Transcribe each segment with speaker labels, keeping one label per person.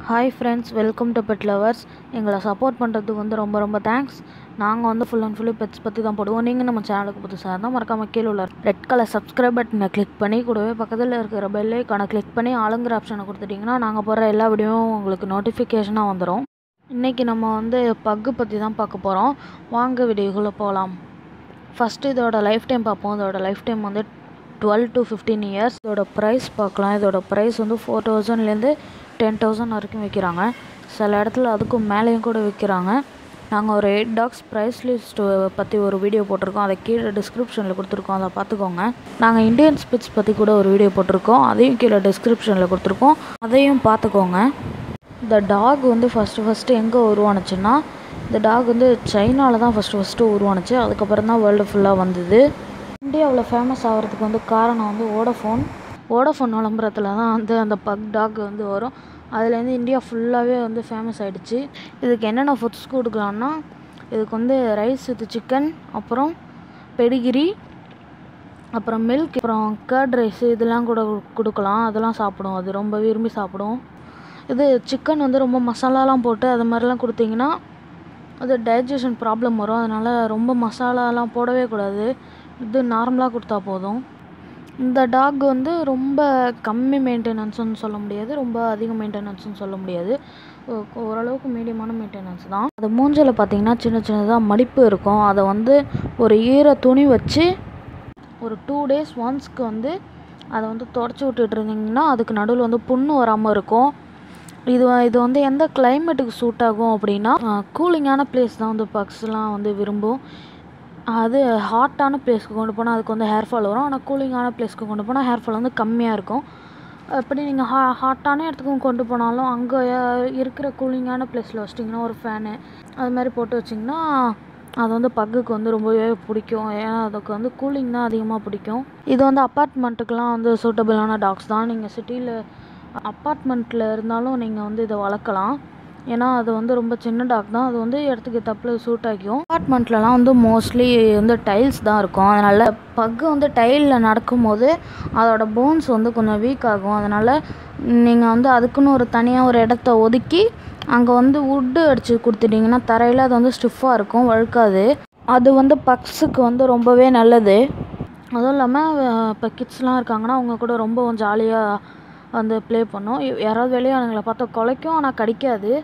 Speaker 1: hi friends welcome to pet lovers எங்களை support பண்ணுறதுக்கு வந்து ரொம்ப ரொம்ப தேங்க்ஸ் நாங்கள் வந்து ஃபுல் அண்ட் ஃபுல்லி பெட்ஸ் பற்றி தான் போடுவோம் நீங்கள் நம்ம சேனலுக்கு புதுசாக இருந்தால் மறக்காம கீழே உள்ள ரெட் கலர் சப்ஸ்கிரைப் பட்டனை கிளிக் பண்ணி கூடவே பக்கத்தில் இருக்கிற பெல்லைக்கான கிளிக் பண்ணி ஆளுங்கிற ஆப்ஷனை கொடுத்துட்டிங்கன்னா நாங்கள் போடுற எல்லா வீடியோவும் உங்களுக்கு நோட்டிஃபிகேஷனாக வந்துடும் இன்றைக்கி நம்ம வந்து பக்கு பற்றி தான் பார்க்க போகிறோம் வாங்க வீடியோக்குள்ளே போகலாம் ஃபஸ்ட்டு இதோட லைஃப் டைம் பார்ப்போம் இதோட லைஃப் டைம் வந்து டுவெல் டு ஃபிஃப்டீன் இயர்ஸ் இதோட ப்ரைஸ் பார்க்கலாம் இதோட ப்ரைஸ் வந்து ஃபோர் தௌசண்ட்லேருந்து டென் தௌசண்ட் வரைக்கும் விற்கிறாங்க சில இடத்துல அதுக்கும் மேலேயும் கூட விற்கிறாங்க நாங்கள் ஒரு எயிட் டாக்ஸ் ப்ரைஸ் லிஸ்ட்டு பற்றி ஒரு வீடியோ போட்டிருக்கோம் அதை கீழே டிஸ்கிரிப்ஷனில் கொடுத்துருக்கோம் அதை பார்த்துக்கோங்க நாங்கள் இந்தியன் ஸ்பிட்ஸ் பற்றி கூட ஒரு வீடியோ போட்டிருக்கோம் அதையும் கீழே டிஸ்கிரிப்ஷனில் கொடுத்துருக்கோம் அதையும் பார்த்துக்கோங்க இந்த டாக் வந்து ஃபஸ்ட்டு ஃபஸ்ட்டு எங்கே உருவானுச்சுன்னா இந்த டாக் வந்து சைனாவில் தான் ஃபஸ்ட்டு ஃபஸ்ட்டு உருவானுச்சு அதுக்கப்புறம் தான் வேர்ல்டு ஃபுல்லாக வந்தது இந்தியாவில் ஃபேமஸ் ஆகிறதுக்கு வந்து காரணம் வந்து ஓடஃபோன் ஓடஃபோன் விளம்பரத்தில் தான் வந்து அந்த பக் டாக் வந்து வரும் அதுலேருந்து இந்தியா ஃபுல்லாகவே வந்து ஃபேமஸ் ஆகிடுச்சு இதுக்கு என்னென்ன ஃபுட்ஸ் கொடுக்கலான்னா இதுக்கு வந்து ரைஸ் வித் சிக்கன் அப்புறம் பெடிகிரி அப்புறம் மில்க் அப்புறம் கர்ட் ரைஸ் இதெல்லாம் கூட கொடுக்கலாம் அதெல்லாம் சாப்பிடும் அது ரொம்ப விரும்பி சாப்பிடும் இது சிக்கன் வந்து ரொம்ப மசாலாலாம் போட்டு அது மாதிரிலாம் கொடுத்தீங்கன்னா அது டைஜஷன் ப்ராப்ளம் வரும் அதனால் ரொம்ப மசாலாலாம் போடவே கூடாது இது நார்மலாக கொடுத்தா போதும் இந்த டாக் வந்து ரொம்ப கம்மி மெயின்டெனன்ஸ்னு சொல்ல முடியாது ரொம்ப அதிக மெயின்டெனன்ஸ்னு சொல்ல முடியாது ஓ- ஓரளவுக்கு மீடியமான மெயின்டெனன்ஸ் தான் அது மூஞ்சில் பார்த்தீங்கன்னா சின்ன சின்னதாக மடிப்பு இருக்கும் அதை வந்து ஒரு ஈர துணி வச்சு ஒரு டூ டேஸ் ஒன்ஸ்க்கு வந்து அதை வந்து தொடச்சி விட்டுட்டு இருந்தீங்கன்னா அதுக்கு நடுவில் வந்து புண்ணு வராமல் இருக்கும் இது வ- இது வந்து எந்த கிளைமேட்டுக்கு சூட் ஆகும் அப்படின்னா கூலிங்கான பிளேஸ் தான் வந்து பக்ஸ்லாம் வந்து விரும்பும் அது ஹாட்டான பிளேஸ்க்கு கொண்டு போனால் அதுக்கு வந்து ஹேர் ஃபால் வரும் ஆனால் கூலிங்கான பிளேஸ்க்கு கொண்டு போனால் ஹேர் ஃபால் வந்து கம்மியாக இருக்கும் அப்படி நீங்கள் ஹா ஹாட்டான இடத்துக்கும் கொண்டு போனாலும் அங்கே இருக்கிற கூலிங்கான பிளேஸில் வச்சிட்டிங்கன்னா ஒரு ஃபேனு அது மாதிரி போட்டு வச்சிங்கன்னா அது வந்து பக்குக்கு வந்து ரொம்பவே பிடிக்கும் ஏன்னா அதுக்கு வந்து கூலிங் தான் அதிகமாக பிடிக்கும் இது வந்து அப்பார்ட்மெண்ட்டுக்கெலாம் வந்து சூட்டபிளான டாக்ஸ் தான் நீங்கள் சிட்டியில் அப்பார்ட்மெண்ட்டில் இருந்தாலும் நீங்கள் வந்து இதை வளர்க்கலாம் ஏன்னா அது வந்து ரொம்ப சின்ன டாக் தான் அது வந்து இடத்துக்கு தப்பில் சூட் ஆகிக்கும் அப்பார்ட்மெண்ட்லலாம் வந்து மோஸ்ட்லி வந்து டைல்ஸ் தான் இருக்கும் அதனால் பக்கு வந்து டைலில் நடக்கும்போது அதோட போன்ஸ் வந்து கொஞ்சம் வீக் ஆகும் அதனால் நீங்கள் வந்து அதுக்குன்னு ஒரு தனியாக ஒரு இடத்த ஒதுக்கி அங்கே வந்து வுட்டு அடித்து கொடுத்துட்டிங்கன்னா தரையில் அது வந்து ஸ்டிஃபாக இருக்கும் வழுக்காது அது வந்து பக்ஸுக்கு வந்து ரொம்பவே நல்லது அதுவும் இல்லாமல் இப்போ கிட்ஸ்லாம் இருக்காங்கன்னா அவங்க கூட ரொம்ப ஜாலியாக வந்து ப்ளே பண்ணும் யா- யாராவது வெளியே அதுங்களை பார்த்தா குலைக்கும் ஆனால் கடிக்காது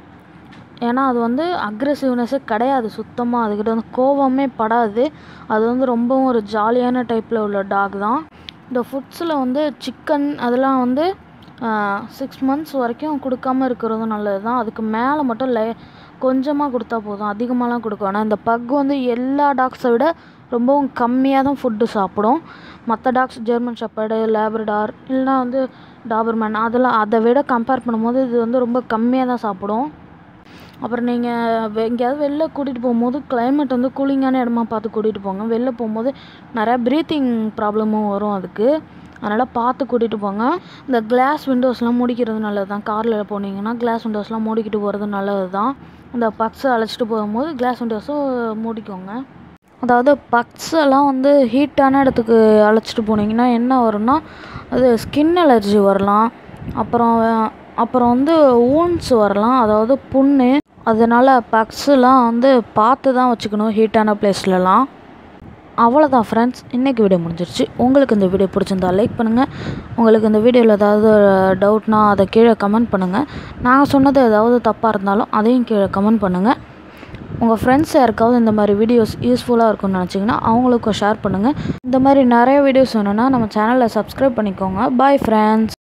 Speaker 1: ஏன்னா அது வந்து அக்ரெசிவ்னஸே கிடையாது சுத்தமாக அதுக்கிட்ட வந்து கோவமே படாது அது வந்து ரொம்பவும் ஒரு ஜாலியான டைப்பில் உள்ள டாக் தான் இந்த ஃபுட்ஸில் வந்து சிக்கன் அதெல்லாம் வந்து சிக்ஸ் மந்த்ஸ் வரைக்கும் கொடுக்காம இருக்கிறதும் நல்லது தான் அதுக்கு மேலே மட்டும் லே கொஞ்சமாக கொடுத்தா போதும் அதிகமாகலாம் கொடுக்க வேணாம் இந்த பக் வந்து எல்லா டாக்ஸை விட ரொம்பவும் கம்மியாக தான் ஃபுட்டு சாப்பிடும் மற்ற டாக்ஸ் ஜெர்மன் ஷெப்பர்டு லேப்ரடார் இல்லைனா வந்து டாபர்மேன் அதெல்லாம் அதை விட கம்பேர் பண்ணும்போது இது வந்து ரொம்ப கம்மியாக தான் சாப்பிடும் அப்புறம் நீங்கள் எங்கேயாவது வெளில கூட்டிகிட்டு போகும்போது climate வந்து கூலிங்கான இடமா பார்த்து கூட்டிகிட்டு போங்க வெளில போகும்போது நிறையா ப்ரீத்திங் ப்ராப்ளமும் வரும் அதுக்கு அதனால் பார்த்து கூட்டிகிட்டு போங்க இந்த கிளாஸ் விண்டோஸ்லாம் மூடிக்கிறது நல்லது தான் காரில் போனீங்கன்னா கிளாஸ் விண்டோஸ்லாம் மூடிக்கிட்டு போகிறது நல்லது தான் இந்த பக்ஸை அழைச்சிட்டு போகும்போது கிளாஸ் விண்டோஸும் மூடிக்கோங்க அதாவது பக்ஸ் எல்லாம் வந்து ஹீட்டான இடத்துக்கு அழைச்சிட்டு போனீங்கன்னா என்ன வரும்னா அது ஸ்கின் அலர்ஜி வரலாம் அப்புறம் அப்புறம் வந்து ஊன்ஸ் வரலாம் அதாவது புண்ணு அதனால் பக்ஸ்லாம் வந்து பார்த்து தான் வச்சுக்கணும் ஹீட்டான பிளேஸ்லலாம் அவ்வளோதான் ஃப்ரெண்ட்ஸ் இன்றைக்கி வீடியோ முடிஞ்சிருச்சு உங்களுக்கு இந்த வீடியோ பிடிச்சிருந்தா லைக் பண்ணுங்கள் உங்களுக்கு இந்த வீடியோவில் ஏதாவது டவுட்னா அதை கீழே கமெண்ட் பண்ணுங்கள் நாங்கள் சொன்னது ஏதாவது தப்பாக இருந்தாலும் அதையும் கீழே கமெண்ட் பண்ணுங்கள் உங்கள் ஃப்ரெண்ட்ஸ் யாருக்காவது இந்த மாதிரி வீடியோஸ் யூஸ்ஃபுல்லாக இருக்கும்னு நினச்சிங்கன்னா அவங்களுக்கும் ஷேர் பண்ணுங்கள் இந்த மாதிரி நிறைய வீடியோஸ் வேணும்னா நம்ம சேனலை சப்ஸ்கிரைப் பண்ணிக்கோங்க பாய் ஃப்ரெண்ட்ஸ்